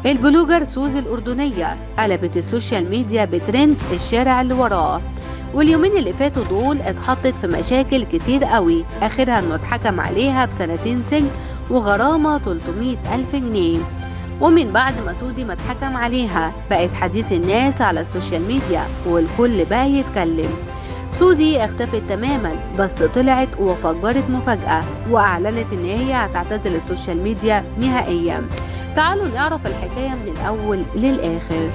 البلوجر سوزي الأردنية قلبت السوشيال ميديا بترند الشارع اللي وراه واليومين اللي فاتوا دول اتحطت في مشاكل كتير قوي آخرها انه اتحكم عليها بسنتين سجن وغرامة 300 ألف جنيه ومن بعد ما سوزي ما اتحكم عليها بقت حديث الناس على السوشيال ميديا والكل بقى يتكلم سوزي اختفت تماما بس طلعت وفجرت مفاجأة وأعلنت إن هي هتعتزل السوشيال ميديا نهائيا تعالوا نعرف الحكاية من الأول للآخر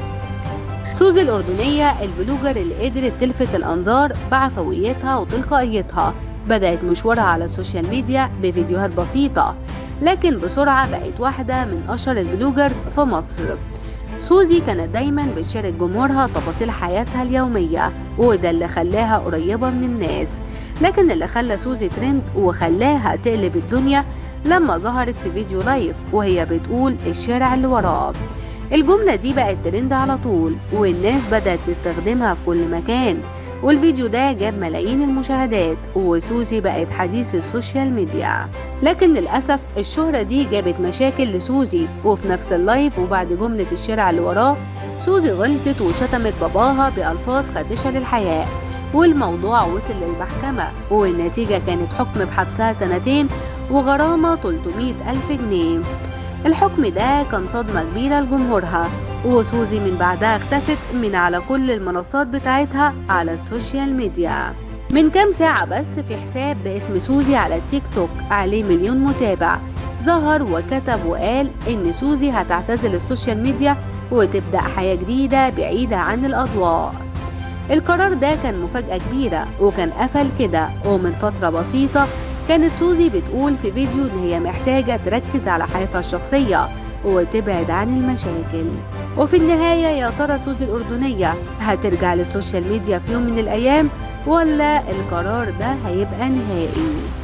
سوزي الأردنية البلوجر اللي قدرت تلفت الأنظار بعفويتها وتلقائيتها بدأت مشوارها على السوشيال ميديا بفيديوهات بسيطة لكن بسرعة بقت واحدة من أشهر البلوجرز في مصر سوزي كانت دايما بتشارك جمهورها تفاصيل حياتها اليومية وده اللي خلاها قريبة من الناس لكن اللي خلى سوزي ترند وخلاها تقلب الدنيا لما ظهرت في فيديو لايف وهي بتقول الشارع اللي وراه الجملة دي بقت ترند على طول والناس بدأت تستخدمها في كل مكان والفيديو ده جاب ملايين المشاهدات وسوزي بقت حديث السوشيال ميديا لكن للأسف الشهرة دي جابت مشاكل لسوزي وفي نفس اللايف وبعد جملة الشارع اللي وراه سوزي غلطت وشتمت باباها بألفاظ خادشة للحياة والموضوع وصل للمحكمة والنتيجة كانت حكم بحبسها سنتين وغرامة 300 ألف جنيه الحكم ده كان صدمة كبيرة لجمهورها وسوزي من بعدها اختفت من على كل المنصات بتاعتها على السوشيال ميديا من كام ساعة بس في حساب باسم سوزي على التيك توك عليه مليون متابع ظهر وكتب وقال إن سوزي هتعتزل السوشيال ميديا وتبدأ حياة جديدة بعيدة عن الأضواء القرار ده كان مفاجأة كبيرة وكان قفل كده ومن فترة بسيطة كانت سوزي بتقول في فيديو إن هي محتاجة تركز على حياتها الشخصية وتبعد عن المشاكل وفي النهاية يا ترى سوزي الأردنية هترجع للسوشيال ميديا في يوم من الأيام ولا القرار ده هيبقى نهائي